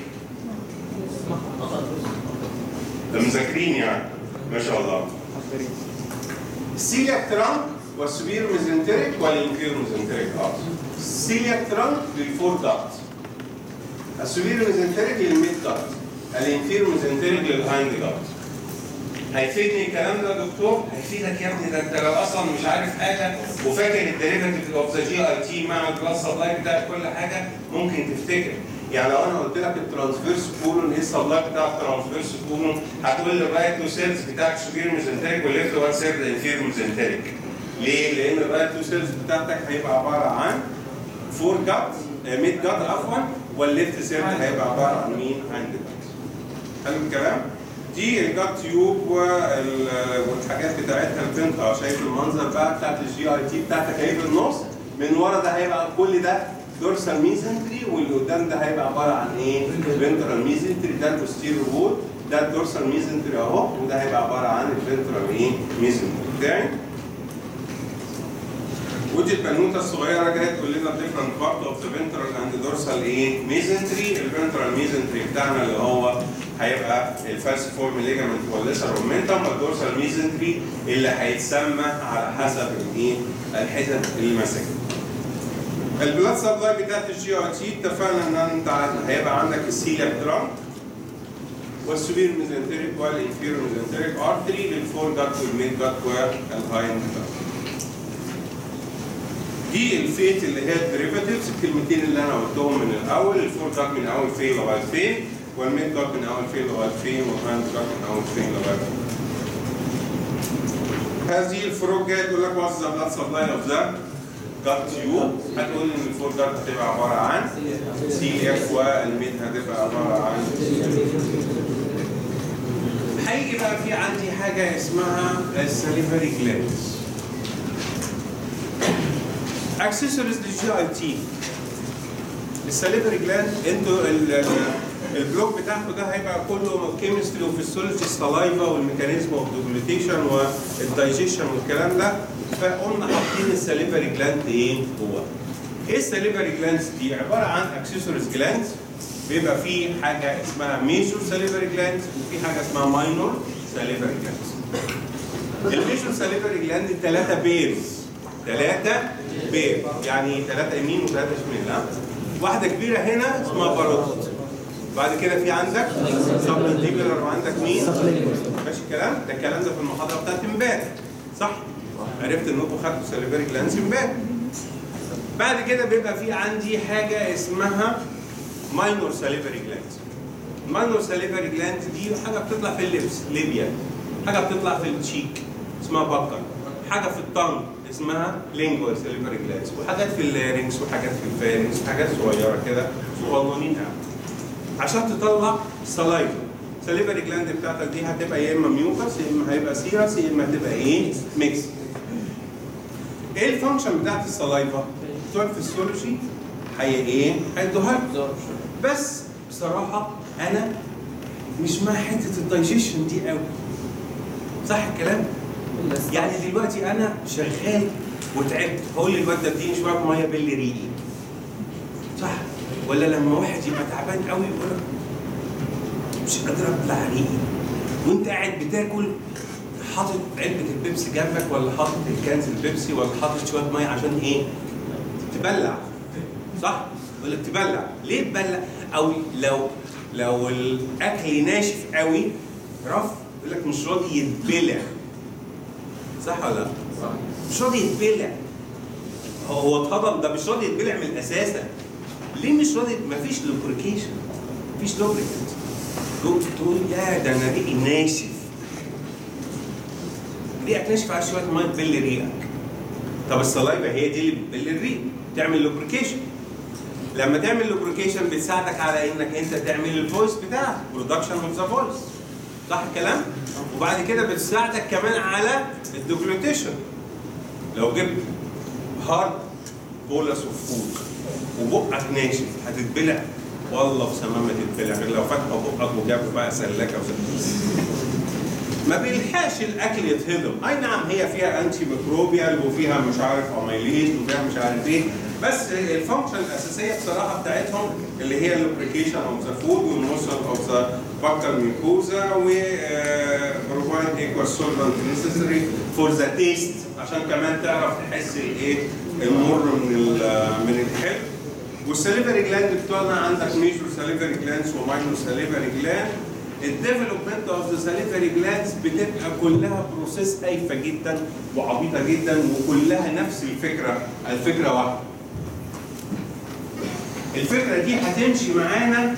ده مذاكرين يعني ما شاء الله السيلياك ترانك والسوبير ميزنتريك والانفير ميزنتريك ارتري السيلياك ترانك للفور داكت السوبير ميزنتريك للميد داكت الانفير ميزنتريك للهايند داكت هيفيدني الكلام ده يا دكتور؟ هيفيدك يا ابني ده انت لو اصلا مش عارف حاجه وفاكر الديريفاتيف اوف ذا جي اي تي مع البلس سبلاي بتاع كل حاجه ممكن تفتكر يعني لو انا قلت لك الترانسفيرس كولون ايه السبلاي بتاع الترانسفيرس كولون هتقول لي الرايت تو سيلز بتاعك سوبير ميزنتريك والليفت وان سيرد انفير ميزنتريك ليه؟ لان الرايت تو سيلز بتاعتك هيبقى عباره عن فور جات ميد جات عفوا والليفت سيرد هيبقى عباره عن مين؟ هاند جات حلو الكلام؟ دي الجات تيوب وال- والحاجات بتاعتها البنت اه شايف المنظر بقى بتاعت الجي اي تي بتاعتك اهي في النص من ورا ده هيبقى كل ده دورسال ميزنتري واللي قدام ده هيبقى عباره عن ايه؟ فنترال ميزنتري ده البوستيريور وول ده الدورسال ميزنتري اهو وده هيبقى عباره عن الفنترال ايه؟ ميزنتري بتاعي ودي البنوته الصغيره جايه تقول لنا different part of the ventral and dorsal ايه؟ ميزنتري الفنترال ميزنتري بتاعنا اللي هو هيبقى الفالسيفورم ليجامنت والليسر رومنتم والدورسال ميزنتري اللي هيتسمى على حسب الايه؟ الحتت اللي ماسكها. البلاد سبلاي بتاعت الجي اي تي اتفقنا ان انت هيبقى عندك السيلياك ترانك والسوبير ميزنتريك والانفيرو ميزنتريك ارتري للفور جات والميد جات والهايند جات. دي الفيت اللي هي الديريفاتيفز الكلمتين اللي انا قلتهم من الاول الفور جات من اول فين لغايه فين والميد جات من اول فين لغايه فين والهاند جات من اول فين لغايه فين. هذه الفروق جايه تقول لك واتس ذا بلاد سبلاي اوف ذا جات تيوب هتقول ان الفور جات هتبقى عباره عن سي اف والميد هتبقى عباره عن هيجي بقى في عندي حاجه اسمها السليفري جلاندز اكسسوارز للجي اي تي السليفري جلاند انتوا ال- ال- البلوك بتاعكم ده هيبقى كله كيمستري وفيسيولوجي السلايفا والميكانيزم اوف دوكيومنتيشن والدايجيشن والكلام ده فقلنا حاطين السليفري جلاند ايه هو ايه السليفري جلاندز دي عباره عن اكسسوارز جلاندز بيبقى فيه حاجه اسمها ميجور سليفري جلاندز وفي حاجه اسمها ماينور سليفري جلاندز الميجور سليفري جلاند ثلاثه بيرز ثلاثه بير يعني ثلاثه يمين وثلاثه شمال ها واحده كبيره هنا اسمها باروت بعد كده في عندك سبلنتيبولار وعندك مين؟ ماشي الكلام؟ ده الكلام ده في المحاضره بتاعت امبارح صح؟ عرفت انكم خدتوا سليفري جلاندز امبارح بعد كده بيبقى في عندي حاجه اسمها ماينور ساليفري جلاند ماينور ساليفري جلاند دي حاجه بتطلع في اللبس ليبيا حاجه بتطلع في التشيك اسمها بكر حاجه في الطنج اسمها لينجوال ساليفري جلاندز وحاجات في اللارynx وحاجات في الفارنكس حاجات صغيره كده صغننين قوي عشان تطلع سلايفا ساليفري جلاند بتاعتك دي هتبقى يا اما ميوكس يا اما هيبقى سيرس يا اما هتبقى ايه ميكس ايه الفانكشن بتاعت السلايفا بتوع الفسيولوجي هي ايه هيدوها لك. بس بصراحه انا مش مع حته الدايجيشن دي قوي صح الكلام يعني دلوقتي انا شغال وتعبت هقول للواد ده اديني شويه ميه باللي ريقي صح ولا لما واحد يبقى تعبان قوي يقول لك مش قادر ابلع ريقي وانت قاعد بتاكل حاطط علبه البيبسي جنبك ولا حاطط الكنز البيبسي ولا حاطط شويه ميه عشان ايه؟ تبلع صح؟ يقول لك تبلع ليه تبلع؟ او لو لو الاكل ناشف قوي رف يقول لك مش راضي يتبلع صح ولا لا؟ مش راضي يتبلع هو اتهضم ده مش راضي يتبلع من اساسا ليه مش راضي مفيش لوبريكيشن مفيش لوبريكنت تقول يا ده انا ريقي ناشف ريقك ناشف على شويه ميه تبل ريقك طب السلايفا هي دي اللي بتبل الريق تعمل لوبريكيشن لما تعمل لوبريكيشن بتساعدك على انك انت تعمل الفويس بتاعك برودكشن اوف ذا فويس صح الكلام؟ وبعد كده بتساعدك كمان على الدوكيومنتيشن لو جبت هارد بولس اوف فود وبقك ناشف هتتبلع والله في سماء ما تتبلع غير لو فتح بقك وجاب بقى سلاكه وسلاكه ما بيلحقش الاكل يتهضم اي نعم هي فيها انتي ميكروبيال وفيها مش عارف اميليز وفيها مش عارف ايه بس الفانكشن الاساسيه بصراحه بتاعتهم اللي هي اللوبريكيشن اوف ذا فود والموشن اوف ذا بكتر ميكوزا و بروفايد ايكوال سولفنت نيسيسري فور ذا تيست عشان كمان تعرف تحس الايه المر من ال- من الحلو والسليفري جلاند بتوعنا عندك ميجور سليفري جلاندز وماينور سليفري جلاند الديفلوبمنت اوف ذا سليفري جلاندز بتبقى كلها بروسيس هايفه جدا وعبيطه جدا وكلها نفس الفكره الفكره واحده الفكره دي هتمشي معانا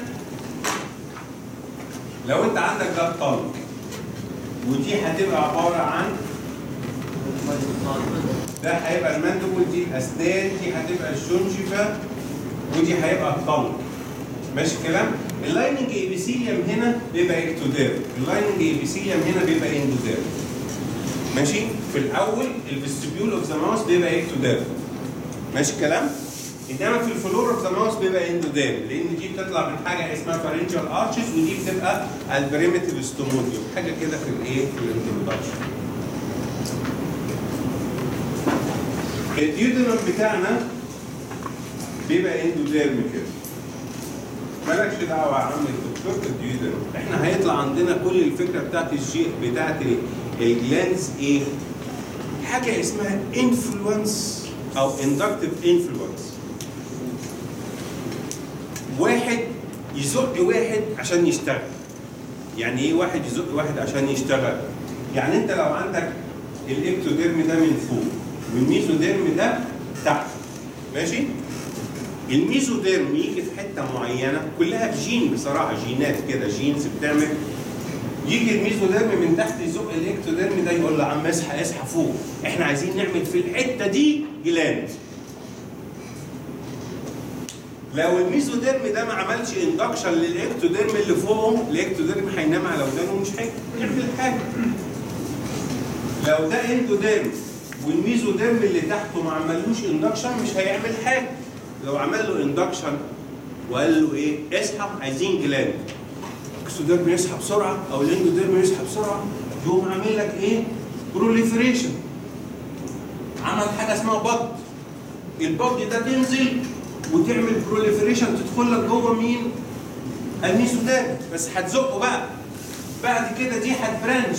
لو انت عندك ده طلق ودي هتبقى عباره عن ده هيبقى المندبل دي الاسنان دي هتبقى الجونجيفا ودي هيبقى الطلق ماشي الكلام؟ اللايننج ايبيثيليوم هنا بيبقى اكتوديرم اللايننج ايبيثيليوم هنا بيبقى اندوديرم ماشي؟ في الاول الفيستبيول اوف ذا ماوس بيبقى اكتوديرم ماشي الكلام؟ انما في الفلور اوف ذا ماوس بيبقى اندوديرم لان دي بتطلع من حاجه اسمها فارنجال ارشز ودي بتبقى البريمتيف ستوموديوم حاجه كده في الايه؟ في الانترودكشن الديودنم بتاعنا بيبقى اندوديرم كده مالكش دعوه يا عم الدكتور بالديودنم احنا هيطلع عندنا كل الفكره بتاعت الجي بتاعت الجلانز ايه؟ حاجه اسمها انفلونس او اندكتيف انفلونس واحد يزق واحد عشان يشتغل يعني ايه واحد يزق واحد عشان يشتغل يعني انت لو عندك الاكتوديرم ده من فوق والميزوديرم ده تحت ماشي الميزوديرم يجي في حته معينه كلها جين بصراحه جينات كده جينز بتعمل يجي الميزوديرم من تحت يزق الاكتوديرم ده يقول له عم اصحى اصحى فوق احنا عايزين نعمل في الحته دي جلاند لو الميزوديرم ده ما عملش اندكشن للاكتوديرم اللي فوقه الاكتوديرم هينام على ودانه ومش هيعمل حاجه لو ده اندوديرم والميزوديرم اللي تحته ما عملوش اندكشن مش هيعمل حاجه لو عمل له اندكشن وقال له ايه اصحى عايزين جلاند الاكسوديرم يصحى بسرعه او الاندوديرم يصحى بسرعه يقوم عامل لك ايه بروليفريشن عمل حاجه اسمها بط البط ده تنزل وتعمل بروليفريشن تدخل لك جوه مين الميزوديرم بس هتزقه بقى بعد كده دي هتبرانش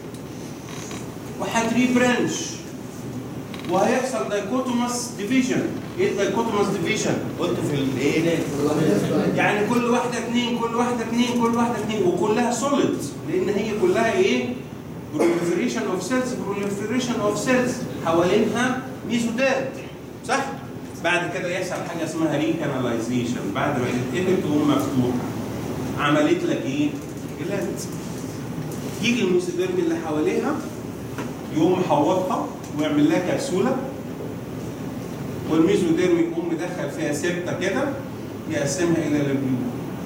وهتري برانش وهيحصل دايكوتوماس ديفيجن ايه الدايكوتوماس ديفيجن قلت في الايه يعني كل واحده اثنين كل واحده اثنين كل واحده اثنين وكلها سوليد لان هي كلها ايه بروليفريشن اوف سيلز بروليفريشن اوف سيلز حوالينها ميزوديرم صح بعد كده يحصل حاجه اسمها ريكاناليزيشن بعد ما تتقفل تقوم مفتوحه عملت لك ايه جلاند يجي الميزوديرم اللي حواليها يقوم محوطها ويعمل لها كبسوله والميزوديرم يقوم مدخل فيها سبته كده يقسمها الى لبيوم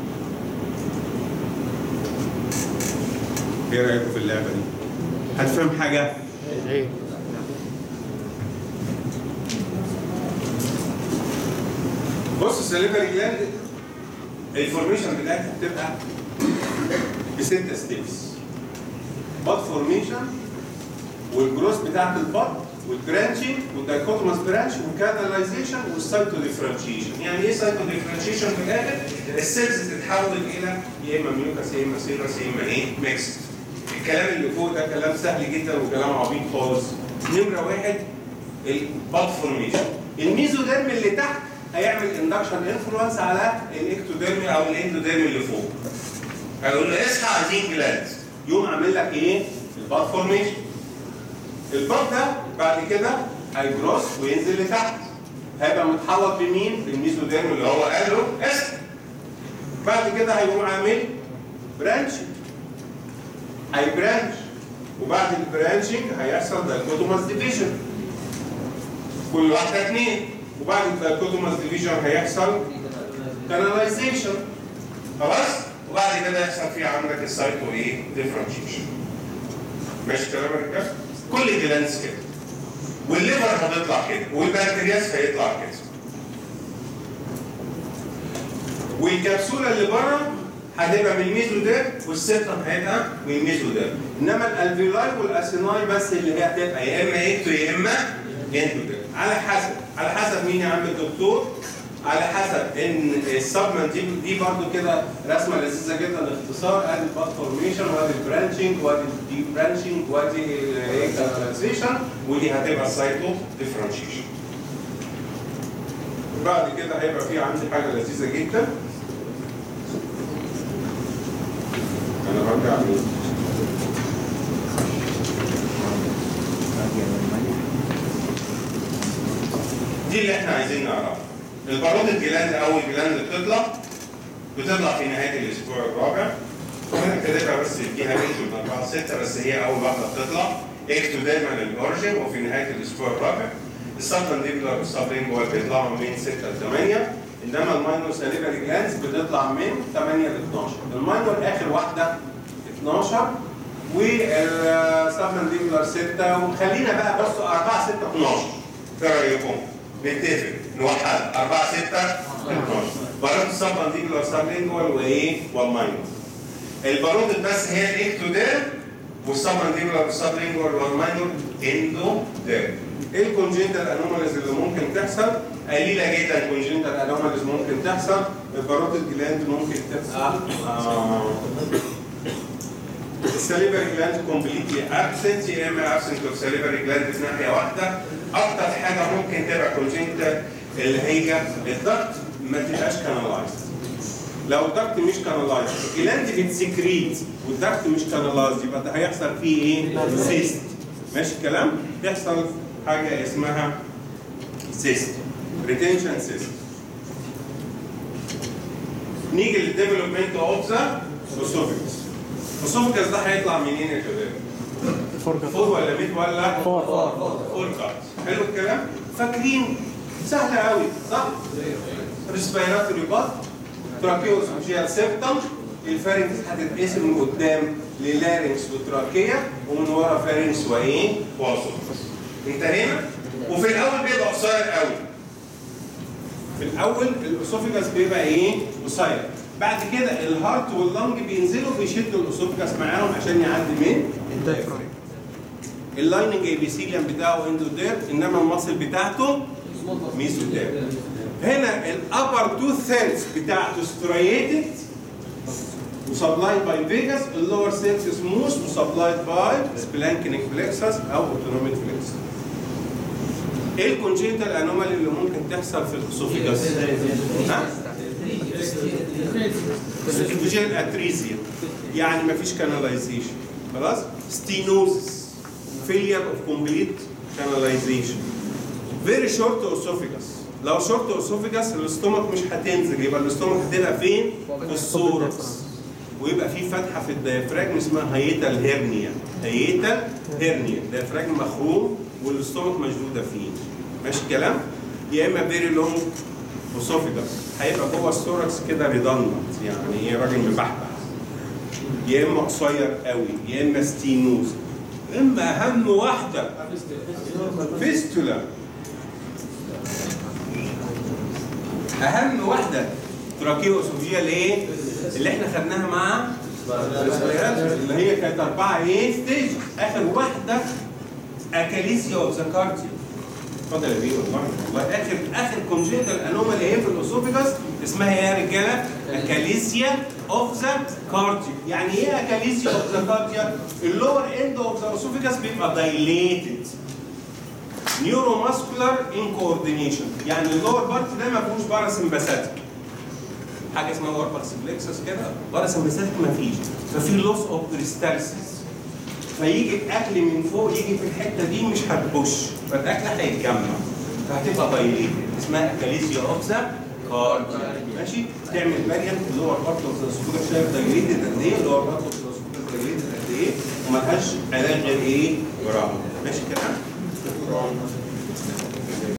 ايه رايكم في اللعبه دي؟ هتفهم حاجه؟ ايه بص السليفري جلاند الفورميشن بتاعتها بتبقى بست ستيبس بط فورميشن والجروس بتاعت البط والبرانشنج والدايكوتوماس برانش والكاناليزيشن والسايتو ديفرنشيشن يعني ايه سايتو ديفرنشيشن في الاخر؟ السيلز تتحول الى يا اما ميوكاس يا اما سيرس يا اما ايه ميكس الكلام اللي فوق ده كلام سهل جدا وكلام عبيط خالص نمره واحد البط فورميشن الميزوديرم اللي تحت هيعمل اندكشن انفلونس على الاكتوديرم او الاندوديرم اللي فوق هيقول له اصحى عايزين جلاند يقوم عامل لك ايه؟ البط فورميشن البط ده بعد كده هيجروس وينزل لتحت هيبقى متحوط بمين؟ بالميزوديرم اللي هو قال له اصحى بعد كده هيقوم عامل برانش هيبرانش وبعد البرانشنج هيحصل دايكوتوماس ديفيجن كل واحده اثنين وبعد الدايكوتوماس ديفيجن هيحصل كاناليزيشن خلاص وبعد كده يحصل في عندك السايتو ايه ديفرنشيشن ماشي كلام يا رجاله كل جلانس كده والليفر هتطلع كده والبنكرياس هيطلع كده والكبسوله اللي بره هتبقى من الميزودير والسيرتم هيبقى من الميزودير انما الالفيولاي والاسيناي بس اللي هي هتبقى يا اما اكتو يا اما اندودير على حسب على حسب مين يا عم الدكتور على حسب ان السبمنت دي دي برضو كده رسمه لذيذه جدا اختصار ادي الباد فورميشن وادي البرانشنج وادي الدي برانشنج وادي الكاتاليزيشن ودي هتبقى السايتو ديفرنشيشن بعد كده هيبقى في عندي حاجه لذيذه جدا انا برجع مين؟ دي اللي احنا عايزين نعرفها البارود الجلاند اول جلاند بتطلع بتطلع في نهايه الاسبوع الرابع وانا كاتبها بس فيها رينج من 4 6 بس هي اول واحده بتطلع اكتوديرمال الاورجن وفي نهايه الاسبوع الرابع السبمنديبولار والسبلينجوال بيطلعوا من 6 ل 8 انما الماينور ساليفري جلاندز بتطلع من 8 ل 12 الماينور اخر واحده 12 والسبمنديبولار 6 وخلينا بقى بس 4 6 12 ايه رايكم؟ نتفق نوحد 4 6 12 بارود السبمنديبولار سبلينجوال وايه؟ والماينور البارود بس هي الاكتوديرم والسبمنديبولار والسبلينجوال والماينور اندوديرم ايه الكونجنتال انوماليز اللي ممكن تحصل؟ قليله جدا كونجنتال انوماليز ممكن تحصل البارود الجلاند ممكن تبقى آه السليفري جلاند كومبليتلي ابسنت يا اما ابسنت اوف سليفري جلاند في ناحيه واحده اكتر حاجه ممكن تبقى كونجنتال اللي هي الضغط ما تبقاش كانالايزد لو الضغط مش كانالايزد الجلاند بتسكريت والضغط مش كانالايزد يبقى ده هيحصل فيه ايه؟ سيست ماشي الكلام؟ يحصل حاجه اسمها سيست ريتنشن سيست نيجي للديفلوبمنت اوف ذا اسوفيكس الاسوفيكس ده هيطلع منين يا شباب؟ فور ولا ميت ولا؟ فور فور فور كات حلو الكلام؟ فاكرين سهله قوي صح؟ ريسبيراتوري بات تراكيوس وجيال سيبتم الفارنكس هتتقسم من قدام للارنكس وتراكيه ومن ورا فارنكس وايه؟ واسوفيكس انتهينا؟ وفي الاول بيبقى قصير قوي في الاول الاسوفيجاس بيبقى ايه؟ قصير بعد كده الهارت واللنج بينزلوا بيشدوا الاسوفيجاس معاهم عشان يعدي من الدايفرام اللايننج ايبيثيليوم بتاعه اندودير انما المصل بتاعته ميزودير هنا الابر تو ثيرز بتاعته ستريتد وسبلايد باي فيجاس اللور ثيرز سموث وسبلايد باي سبلانكينيك فليكسس او اوتونوميك فليكسس ايه الكونجنتال انومالي اللي ممكن تحصل في الاسوفيجاس؟ ها؟ اسوفيجيال اتريزيا يعني مفيش كاناليزيشن خلاص؟ ستينوزس فيلير اوف كومبليت كاناليزيشن فيري شورت اوسوفيجاس لو شورت اوسوفيجاس الاستومك مش هتنزل يبقى الاستومك هتبقى فين؟ في السوركس ويبقى في فتحه في الديافراجم اسمها هيتا الهرنيا هيتا هرنيا الديافراجم مخروم والاستومك مشدوده فيه ماشي الكلام؟ يا اما فيري لونج اوسوفيجاس هيبقى جوه السوركس كده ريدندنت يعني ايه راجل مبحبح يا اما قصير قوي يا اما ستينوز اما اهم واحده فيستولا اهم واحده تراكيو اسوفيجيال ايه اللي احنا خدناها مع اللي هي كانت اربعه ايه ستيج اخر واحده اكاليسيا اوف ذا كارديو اتفضل يا بيه والله والله اخر اخر كونجنتال انومالي ايه في الاسوفيجاس اسمها ايه يا رجاله؟ اكاليسيا اوف ذا كارديو يعني ايه اكاليسيا اوف ذا كارديو؟ اللور اند اوف ذا اسوفيجاس بيبقى دايليتد نيورو ماسكولار ان كوردينيشن يعني اللور بارت ده ما فيهوش باراسمباثيك حاجه اسمها وربكس فليكسس كده باراسمباثيك ما فيش ففي لوس اوف بريستالسيس فيجي الاكل من فوق يجي في الحته دي مش هتبش فالاكل هيتجمع فهتبقى دايليتد اسمها اكاليسيا اوف ذا كارديو ماشي تعمل فاريانت اللور بارت اوف ذا سكوتر شايف دايليتد قد ايه اللور بارت اوف ذا سكوتر دايليتد قد ايه وملهاش علاج غير ايه؟ جرام ماشي الكلام؟